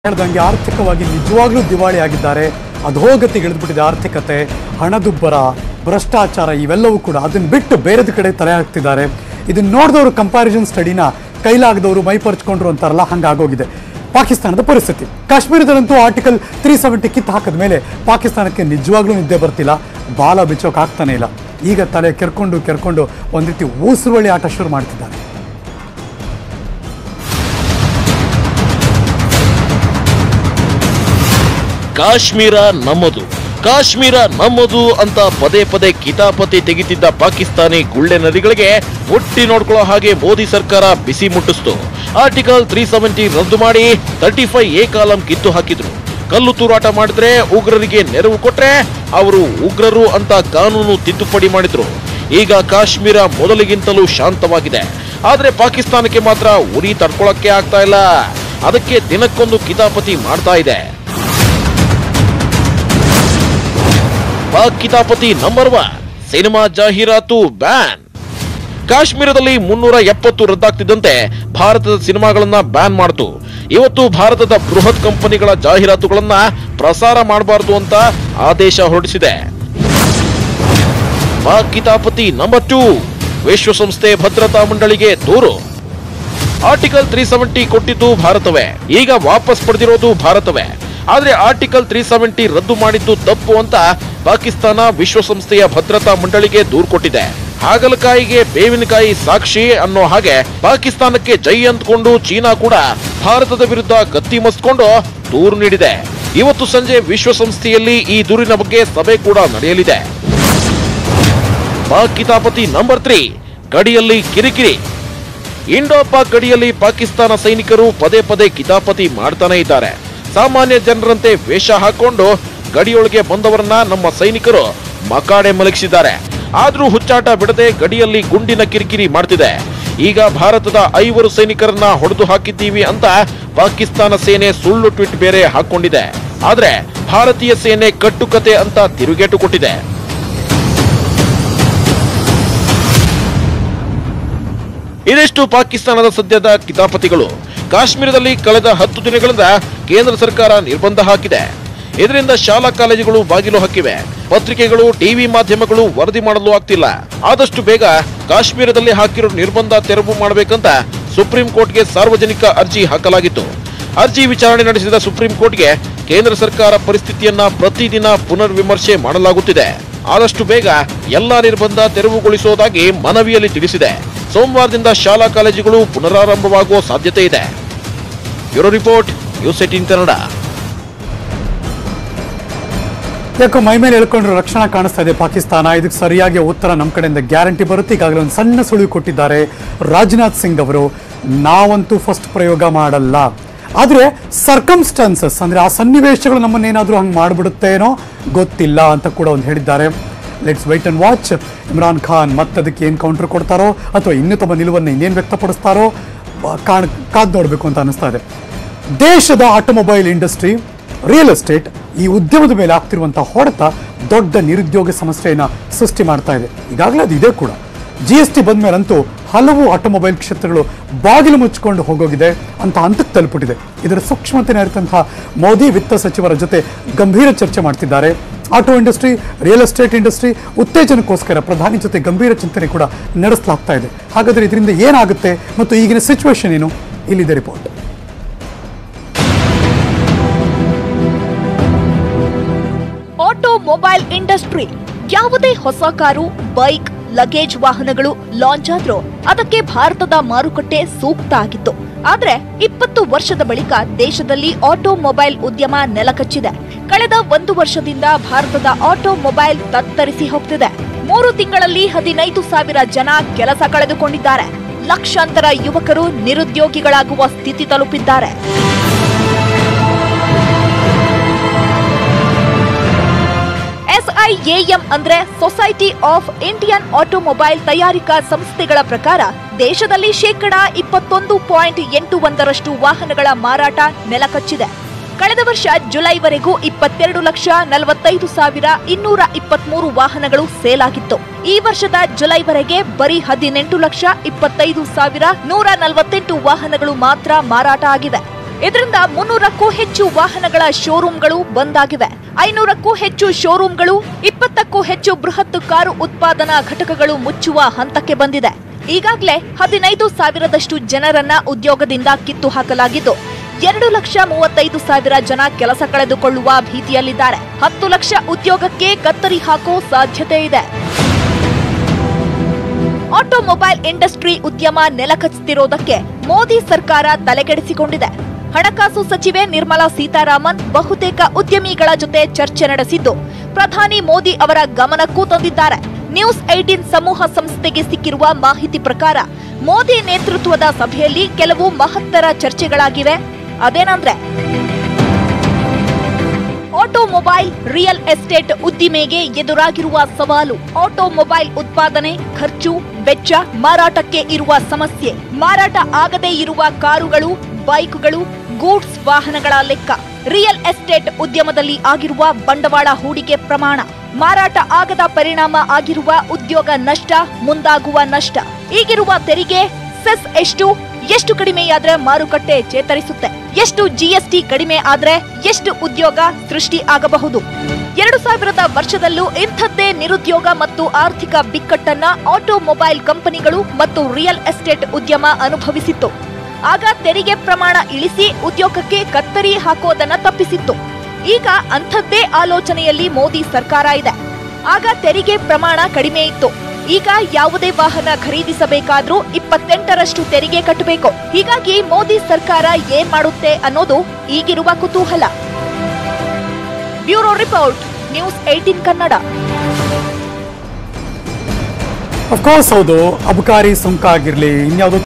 ಹೇಳ್ದಂಗೆ ಆರ್ಥಿಕವಾಗಿ ನಿಜವಾಗ್ಲೂ ದಿವಾಳಿ ಆಗಿದ್ದಾರೆ ಅಧೋಗತಿಗೆ ಇಳಿದ್ಬಿಟ್ಟಿದೆ ಆರ್ಥಿಕತೆ ಹಣದುಬ್ಬರ ಭ್ರಷ್ಟಾಚಾರ ಇವೆಲ್ಲವೂ ಕೂಡ ಅದನ್ನ ಬಿಟ್ಟು ಬೇರೆದ ಕಡೆ ತಲೆ ಹಾಕ್ತಿದ್ದಾರೆ ಇದನ್ನ ನೋಡಿದವರು ಕಂಪ್ಯಾರಿಸನ್ ಸ್ಟಡಿನ ಕೈಲಾಗದವರು ಮೈ ಪರ್ಚ್ಕೊಂಡ್ರು ಅಂತಾರಲ್ಲ ಹಂಗಾಗೋಗಿದೆ ಪಾಕಿಸ್ತಾನದ ಪರಿಸ್ಥಿತಿ ಕಾಶ್ಮೀರದಲ್ಲಂತೂ ಆರ್ಟಿಕಲ್ ತ್ರೀ ಸೆವೆಂಟಿ ಕಿತ್ತು ಹಾಕಿದ ಮೇಲೆ ಪಾಕಿಸ್ತಾನಕ್ಕೆ ನಿಜವಾಗ್ಲೂ ನಿದ್ದೆ ಬರ್ತಿಲ್ಲ ಬಾಲ ಬಿಚ್ಚೋಕೆ ಆಗ್ತಾನೆ ಇಲ್ಲ ಈಗ ತಲೆ ಕೆರ್ಕೊಂಡು ಕೆರ್ಕೊಂಡು ಒಂದು ರೀತಿ ಊಸುರುವಳಿ ಆಟ ಶುರು ಮಾಡ್ತಿದ್ದಾರೆ ಕಾಶ್ಮೀರ ನಮ್ಮದು ಕಾಶ್ಮೀರ ನಮ್ಮದು ಅಂತ ಪದೇ ಪದೇ ಕಿತಾಪತಿ ತೆಗಿತಿದ್ದ ಪಾಕಿಸ್ತಾನಿ ಗುಳ್ಳೆ ನದಿಗಳಿಗೆ ಮುಟ್ಟಿ ನೋಡ್ಕೊಳ್ಳೋ ಹಾಗೆ ಮೋದಿ ಸರ್ಕಾರ ಬಿಸಿ ಮುಟ್ಟಿಸ್ತು ಆರ್ಟಿಕಲ್ ತ್ರೀ ಸೆವೆಂಟಿ ರದ್ದು ಮಾಡಿ ತರ್ಟಿ ಫೈವ್ ಎ ಕಾಲಂ ಕಿತ್ತು ಹಾಕಿದ್ರು ಕಲ್ಲು ತೂರಾಟ ಮಾಡಿದ್ರೆ ಉಗ್ರರಿಗೆ ನೆರವು ಕೊಟ್ರೆ ಅವರು ಉಗ್ರರು ಅಂತ ಕಾನೂನು ತಿದ್ದುಪಡಿ ಮಾಡಿದ್ರು ಈಗ ಕಾಶ್ಮೀರ ಮೊದಲಿಗಿಂತಲೂ ಶಾಂತವಾಗಿದೆ ಆದ್ರೆ ಪಾಕಿಸ್ತಾನಕ್ಕೆ ಮಾತ್ರ ಉರಿ ತಡ್ಕೊಳಕ್ಕೆ ಆಗ್ತಾ ಇಲ್ಲ ಅದಕ್ಕೆ ದಿನಕ್ಕೊಂದು ಕಿತಾಪತಿ ಮಾಡ್ತಾ ಇದೆ ಪಾಕ್ ಕಿತಾಪತಿ ನಂಬರ್ ಒನ್ ಸಿನಿಮಾ ಜಾಹೀರಾತು ಬ್ಯಾನ್ ಕಾಶ್ಮೀರದಲ್ಲಿ ಮುನ್ನೂರ ಎಪ್ಪತ್ತು ರದ್ದಾಗ್ತಿದ್ದಂತೆ ಭಾರತದ ಸಿನಿಮಾಗಳನ್ನ ಬ್ಯಾನ್ ಮಾಡ್ತು ಇವತ್ತು ಭಾರತದ ಬೃಹತ್ ಕಂಪನಿಗಳ ಜಾಹೀರಾತುಗಳನ್ನ ಪ್ರಸಾರ ಮಾಡಬಾರದು ಅಂತ ಆದೇಶ ಹೊರಡಿಸಿದೆ ಪಾಕ್ ಕಿತಾಪತಿ ನಂಬರ್ ಟೂ ವಿಶ್ವಸಂಸ್ಥೆ ಭದ್ರತಾ ಮಂಡಳಿಗೆ ದೂರು ಆರ್ಟಿಕಲ್ ತ್ರೀ ಸೆವೆಂಟಿ ಕೊಟ್ಟಿದ್ದು ಭಾರತವೇ ಈಗ ವಾಪಸ್ ಪಡೆದಿರೋದು ಭಾರತವೇ ಆದ್ರೆ ಆರ್ಟಿಕಲ್ ತ್ರೀ ಸೆವೆಂಟಿ ರದ್ದು ಮಾಡಿದ್ದು ತಪ್ಪು ಅಂತ ಪಾಕಿಸ್ತಾನ ವಿಶ್ವಸಂಸ್ಥೆಯ ಭದ್ರತಾ ಮಂಡಳಿಗೆ ದೂರು ಕೊಟ್ಟಿದೆ ಹಾಗಲಕಾಯಿಗೆ ಬೇವಿನಕಾಯಿ ಸಾಕ್ಷಿ ಅನ್ನೋ ಹಾಗೆ ಪಾಕಿಸ್ತಾನಕ್ಕೆ ಜೈ ಅಂದ್ಕೊಂಡು ಚೀನಾ ಕೂಡ ಭಾರತದ ವಿರುದ್ಧ ಕತ್ತಿ ಮಸ್ಕೊಂಡು ದೂರು ನೀಡಿದೆ ಇವತ್ತು ಸಂಜೆ ವಿಶ್ವಸಂಸ್ಥೆಯಲ್ಲಿ ಈ ದೂರಿನ ಬಗ್ಗೆ ಸಭೆ ಕೂಡ ನಡೆಯಲಿದೆ ಪಾಕ್ ಕಿತಾಪತಿ ನಂಬರ್ ತ್ರೀ ಗಡಿಯಲ್ಲಿ ಕಿರಿಕಿರಿ ಇಂಡೋ ಪಾಕ್ ಗಡಿಯಲ್ಲಿ ಪಾಕಿಸ್ತಾನ ಸೈನಿಕರು ಪದೇ ಪದೇ ಕಿತಾಪತಿ ಮಾಡ್ತಾನೆ ಇದ್ದಾರೆ ಸಾಮಾನ್ಯ ಜನರಂತೆ ವೇಷ ಹಾಕೊಂಡು ಗಡಿಯೊಳಗೆ ಬಂದವರನ್ನ ನಮ್ಮ ಸೈನಿಕರು ಮಕಾಡೆ ಮಲಗಿಸಿದ್ದಾರೆ ಆದ್ರೂ ಹುಚ್ಚಾಟ ಬಿಡದೆ ಗಡಿಯಲ್ಲಿ ಗುಂಡಿನ ಕಿರಿಕಿರಿ ಮಾಡ್ತಿದೆ ಈಗ ಭಾರತದ ಐವರು ಸೈನಿಕರನ್ನ ಹೊಡೆದು ಹಾಕಿದ್ದೀವಿ ಅಂತ ಪಾಕಿಸ್ತಾನ ಸೇನೆ ಸುಳ್ಳು ಟ್ವೀಟ್ ಬೇರೆ ಹಾಕೊಂಡಿದೆ ಆದ್ರೆ ಭಾರತೀಯ ಸೇನೆ ಕಟ್ಟುಕತೆ ಅಂತ ತಿರುಗೇಟು ಕೊಟ್ಟಿದೆ ಇದಿಷ್ಟು ಪಾಕಿಸ್ತಾನದ ಸದ್ಯದ ಕಿತಾಪತಿಗಳು ಕಾಶ್ಮೀರದಲ್ಲಿ ಕಳೆದ ಹತ್ತು ದಿನಗಳಿಂದ ಕೇಂದ್ರ ಸರ್ಕಾರ ನಿರ್ಬಂಧ ಹಾಕಿದೆ ಇದರಿಂದ ಶಾಲಾ ಕಾಲೇಜುಗಳು ಬಾಗಿಲು ಹಾಕಿವೆ ಪತ್ರಿಕೆಗಳು ಟಿವಿ ಮಾಧ್ಯಮಗಳು ವರದಿ ಮಾಡಲು ಆಗ್ತಿಲ್ಲ ಆದಷ್ಟು ಬೇಗ ಕಾಶ್ಮೀರದಲ್ಲಿ ಹಾಕಿರೋ ನಿರ್ಬಂಧ ತೆರವು ಮಾಡಬೇಕಂತ ಸುಪ್ರೀಂ ಕೋರ್ಟ್ಗೆ ಸಾರ್ವಜನಿಕ ಅರ್ಜಿ ಹಾಕಲಾಗಿತ್ತು ಅರ್ಜಿ ವಿಚಾರಣೆ ನಡೆಸಿದ ಸುಪ್ರೀಂ ಕೋರ್ಟ್ಗೆ ಕೇಂದ್ರ ಸರ್ಕಾರ ಪರಿಸ್ಥಿತಿಯನ್ನ ಪ್ರತಿದಿನ ಪುನರ್ ವಿಮರ್ಶೆ ಮಾಡಲಾಗುತ್ತಿದೆ ಆದಷ್ಟು ಬೇಗ ಎಲ್ಲಾ ನಿರ್ಬಂಧ ತೆರವುಗೊಳಿಸುವುದಾಗಿ ಮನವಿಯಲ್ಲಿ ತಿಳಿಸಿದೆ ಸೋಮವಾರದಿಂದ ಶಾಲಾ ಕಾಲೇಜುಗಳು ಪುನರಾರಂಭವಾಗುವ ಸಾಧ್ಯತೆ ಇದೆ bureau report news eighteen Kannada ಯಾಕೋ ಮೈ ಮೇಲೆ ಹೇಳ್ಕೊಂಡ್ರೆ ರಕ್ಷಣಾ ಕಾಣಿಸ್ತಾ ಇದೆ ಪಾಕಿಸ್ತಾನ ಇದಕ್ಕೆ ಸರಿಯಾಗಿ ಉತ್ತರ ನಮ್ಮ ಕಡೆಯಿಂದ ಗ್ಯಾರಂಟಿ ಬರುತ್ತೆ ಈಗಾಗಲೇ ಒಂದು ಸಣ್ಣ ಸುಳಿವು ಕೊಟ್ಟಿದ್ದಾರೆ ರಾಜನಾಥ್ ಸಿಂಗ್ ಅವರು ನಾವಂತೂ ಫಸ್ಟ್ ಪ್ರಯೋಗ ಮಾಡಲ್ಲ ಆದರೆ ಸರ್ಕಮ್ಸ್ಟಾನ್ಸಸ್ ಅಂದರೆ ಆ ಸನ್ನಿವೇಶಗಳು ನಮ್ಮನ್ನೇನಾದರೂ ಹಂಗೆ ಮಾಡಿಬಿಡುತ್ತೇನೋ ಗೊತ್ತಿಲ್ಲ ಅಂತ ಕೂಡ ಒಂದು ಹೇಳಿದ್ದಾರೆ let's wait and watch Imran Khan ಮತ್ತದಕ್ಕೆ ಏನು ಕೌಂಟರ್ ಕೊಡ್ತಾರೋ ಅಥವಾ ಇನ್ನೂ ತಮ್ಮ ನಿಲುವನ್ನು ಇನ್ನೇನು ವ್ಯಕ್ತಪಡಿಸ್ತಾರೋ ಬ- ಕಾಣ್ ಕಾದ್ ನೋಡಬೇಕು ಅಂತ ಅನಿಸ್ತಾ ಇದೆ ದೇಶದ ಆಟೋಮೊಬೈಲ್ ಇಂಡಸ್ಟ್ರಿ ರಿಯಲ್ ಎಸ್ಟೇಟ್ ಈ ಉದ್ಯಮದ ಮೇಲೆ ಆಗ್ತಿರುವಂಥ ಹೊಡೆತ ದೊಡ್ಡ ನಿರುದ್ಯೋಗ ಸಮಸ್ಯೆಯನ್ನು ಸೃಷ್ಟಿ ಮಾಡ್ತಾ ಇದೆ ಈಗಾಗಲೇ ಅದು ಇದೆ ಕೂಡ ಜಿ ಎಸ್ ಟಿ ಬಂದ್ಮೇಲಂತೂ ಹಲವು ಆಟೋಮೊಬೈಲ್ ಕ್ಷೇತ್ರಗಳು ಬಾಗಿಲು ಮುಚ್ಚಿಕೊಂಡು ಹೋಗೋಗಿದೆ ಅಂತ ಹಂತಕ್ಕೆ ತಲುಪಿಟ್ಟಿದೆ ಇದರ ಸೂಕ್ಷ್ಮತೆ ಅರಿತಂತಹ ಮೋದಿ ವಿತ್ತ ಸಚಿವರ ಜೊತೆ ಗಂಭೀರ ಚರ್ಚೆ ಮಾಡ್ತಿದ್ದಾರೆ auto industry real estate industry ಉತ್ತೇಜನಕ್ಕೋಸ್ಕರ ಪ್ರಧಾನಿ ಜೊತೆ ಗಂಭೀರ ಚಿಂತನೆ ಕೂಡ ನಡೆಸಲಾಗ್ತಾ ಇದೆ ಹಾಗಾದರೆ ಇದರಿಂದ ಏನಾಗುತ್ತೆ ಮತ್ತು ಈಗಿನ ಸಿಚುವೇಶನ್ ಏನು ಇಲ್ಲಿದೆ ರಿಪೋರ್ಟ್ ಆಟೋಮೊಬೈಲ್ ಇಂಡಸ್ಟ್ರಿ ಯಾವುದೇ ಹೊಸ ಕಾರು ಬೈಕ್ ಲಗೇಜ್ ವಾಹನಗಳು ಲಾಂಚ್ ಆದ್ರೂ ಅದಕ್ಕೆ ಭಾರತದ ಮಾರುಕಟ್ಟೆ ಸೂಕ್ತ ಆಗಿತ್ತು ಆದ್ರೆ ಇಪ್ಪತ್ತು ವರ್ಷದ ಬಳಿಕ ದೇಶದಲ್ಲಿ ಆಟೋಮೊಬೈಲ್ ಉದ್ಯಮ ನೆಲಕಚ್ಚಿದೆ ಕಳೆದ ಒಂದು ವರ್ಷದಿಂದ ಭಾರತದ ಆಟೋಮೊಬೈಲ್ ತತ್ತರಿಸಿ ಹೋಗ್ತಿದೆ ಮೂರು ತಿಂಗಳಲ್ಲಿ ಹದಿನೈದು ಸಾವಿರ ಜನ ಕೆಲಸ ಕಳೆದುಕೊಂಡಿದ್ದಾರೆ ಲಕ್ಷಾಂತರ ಯುವಕರು ನಿರುದ್ಯೋಗಿಗಳಾಗುವ ಸ್ಥಿತಿ ತಲುಪಿದ್ದಾರೆ ಎಸ್ಐಎಎಂ ಅಂದ್ರೆ ಸೊಸೈಟಿ ಆಫ್ ಇಂಡಿಯನ್ ಆಟೋಮೊಬೈಲ್ ತಯಾರಿಕಾ ಸಂಸ್ಥೆಗಳ ಪ್ರಕಾರ ದೇಶದಲ್ಲಿ ಶೇಕಡ ಇಪ್ಪತ್ತೊಂದು ಪಾಯಿಂಟ್ ಎಂಟು ಒಂದರಷ್ಟು ವಾಹನಗಳ ಮಾರಾಟ ನೆಲಕಚ್ಚಿದೆ ಕಳೆದ ವರ್ಷ ಜುಲೈವರೆಗೂ ಇಪ್ಪತ್ತೆರಡು ಲಕ್ಷ ನಲವತ್ತೈದು ಸಾವಿರ ಇನ್ನೂರ ಇಪ್ಪತ್ಮೂರು ವಾಹನಗಳು ಸೇಲ್ ಆಗಿತ್ತು ಈ ವರ್ಷದ ಜುಲೈವರೆಗೆ ಬರೀ ಹದಿನೆಂಟು ಲಕ್ಷ ಇಪ್ಪತ್ತೈದು ಸಾವಿರ ನೂರ ನಲವತ್ತೆಂಟು ವಾಹನಗಳು ಮಾತ್ರ ಮಾರಾಟ ಆಗಿದೆ ಇದರಿಂದ ಮುನ್ನೂರಕ್ಕೂ ಹೆಚ್ಚು ವಾಹನಗಳ ಶೋರೂಮ್ಗಳು ಬಂದ್ ಆಗಿವೆ ಐನೂರಕ್ಕೂ ಹೆಚ್ಚು ಶೋರೂಮ್ಗಳು ಇಪ್ಪತ್ತಕ್ಕೂ ಹೆಚ್ಚು ಬೃಹತ್ ಕಾರು ಉತ್ಪಾದನಾ ಘಟಕಗಳು ಮುಚ್ಚುವ ಹಂತಕ್ಕೆ ಬಂದಿದೆ ಈಗಾಗಲೇ ಹದಿನೈದು ಸಾವಿರದಷ್ಟು ಜನರನ್ನ ಉದ್ಯೋಗದಿಂದ ಕಿತ್ತು ಹಾಕಲಾಗಿದ್ದು ಎರಡು ಲಕ್ಷ ಮೂವತ್ತೈದು ಸಾವಿರ ಜನ ಕೆಲಸ ಕಳೆದುಕೊಳ್ಳುವ ಭೀತಿಯಲ್ಲಿದ್ದಾರೆ ಹತ್ತು ಲಕ್ಷ ಉದ್ಯೋಗಕ್ಕೆ ಕತ್ತರಿ ಹಾಕೋ ಸಾಧ್ಯತೆ ಇದೆ ಆಟೋಮೊಬೈಲ್ ಇಂಡಸ್ಟ್ರಿ ಉದ್ಯಮ ನೆಲಕಚ್ಚುತ್ತಿರೋದಕ್ಕೆ ಮೋದಿ ಸರ್ಕಾರ ತಲೆಕೆಡಿಸಿಕೊಂಡಿದೆ ಹಣಕಾಸು ಸಚಿವೆ ನಿರ್ಮಲಾ ಸೀತಾರಾಮನ್ ಬಹುತೇಕ ಉದ್ಯಮಿಗಳ ಜೊತೆ ಚರ್ಚೆ ನಡೆಸಿದ್ದು ಪ್ರಧಾನಿ ಮೋದಿ ಅವರ ಗಮನಕ್ಕೂ ತಂದಿದ್ದಾರೆ ನ್ಯೂಸ್ ಏಟೀನ್ ಸಮೂಹ ಸಂಸ್ಥೆಗೆ ಸಿಕ್ಕಿರುವ ಮಾಹಿತಿ ಪ್ರಕಾರ ಮೋದಿ ನೇತೃತ್ವದ ಸಭೆಯಲ್ಲಿ ಕೆಲವು ಮಹತ್ತರ ಚರ್ಚೆಗಳಾಗಿವೆ ಅದೇನಂದ್ರೆ ಆಟೋಮೊಬೈಲ್ ರಿಯಲ್ ಎಸ್ಟೇಟ್ ಉದ್ದಿಮೆಗೆ ಎದುರಾಗಿರುವ ಸವಾಲು ಆಟೋಮೊಬೈಲ್ ಉತ್ಪಾದನೆ ಖರ್ಚು ವೆಚ್ಚ ಮಾರಾಟಕ್ಕೆ ಇರುವ ಸಮಸ್ಯೆ ಮಾರಾಟ ಆಗದೇ ಇರುವ ಕಾರುಗಳು ಬೈಕ್ಗಳು ಗೂಡ್ಸ್ ವಾಹನಗಳ ಲೆಕ್ಕ ರಿಯಲ್ ಎಸ್ಟೇಟ್ ಉದ್ಯಮದಲ್ಲಿ ಆಗಿರುವ ಬಂಡವಾಳ ಹೂಡಿಕೆ ಪ್ರಮಾಣ ಮಾರಾಟ ಆಗದ ಪರಿಣಾಮ ಆಗಿರುವ ಉದ್ಯೋಗ ನಷ್ಟ ಮುಂದಾಗುವ ನಷ್ಟ ಈಗಿರುವ ತೆರಿಗೆ ಸೆಸ್ ಎಷ್ಟು ಎಷ್ಟು ಕಡಿಮೆಯಾದ್ರೆ ಮಾರುಕಟ್ಟೆ ಚೇತರಿಸುತ್ತೆ ಎಷ್ಟು ಜಿಎಸ್ಟಿ ಕಡಿಮೆ ಆದ್ರೆ ಎಷ್ಟು ಉದ್ಯೋಗ ಸೃಷ್ಟಿ ಆಗಬಹುದು ಎರಡು ಸಾವಿರದ ವರ್ಷದಲ್ಲೂ ಇಂಥದ್ದೇ ನಿರುದ್ಯೋಗ ಮತ್ತು ಆರ್ಥಿಕ ಬಿಕ್ಕಟ್ಟನ್ನ ಆಟೋಮೊಬೈಲ್ ಕಂಪನಿಗಳು ಮತ್ತು ರಿಯಲ್ ಎಸ್ಟೇಟ್ ಉದ್ಯಮ ಅನುಭವಿಸಿತ್ತು ಆಗ ತೆರಿಗೆ ಪ್ರಮಾಣ ಇಳಿಸಿ ಉದ್ಯೋಗಕ್ಕೆ ಕತ್ತರಿ ಹಾಕೋದನ್ನ ತಪ್ಪಿಸಿತ್ತು ಈಗ ಅಂಥದ್ದೇ ಆಲೋಚನೆಯಲ್ಲಿ ಮೋದಿ ಸರ್ಕಾರ ಇದೆ ಆಗ ತೆರಿಗೆ ಪ್ರಮಾಣ ಕಡಿಮೆ ಇತ್ತು ಈಗ ಯಾವುದೇ ವಾಹನ ಖರೀದಿಸಬೇಕಾದ್ರೂ ಇಪ್ಪತ್ತೆಂಟರಷ್ಟು ತೆರಿಗೆ ಕಟ್ಟಬೇಕು ಹೀಗಾಗಿ ಮೋದಿ ಸರ್ಕಾರ ಏನ್ ಮಾಡುತ್ತೆ ಅನ್ನೋದು ಈಗಿರುವ ಕುತೂಹಲ bureau report news eighteen Kannada of course ಹೌದು ಅಬಕಾರಿ ಸುಂಕ ಆಗಿರ್ಲಿ ಇನ್ಯಾವುದೋ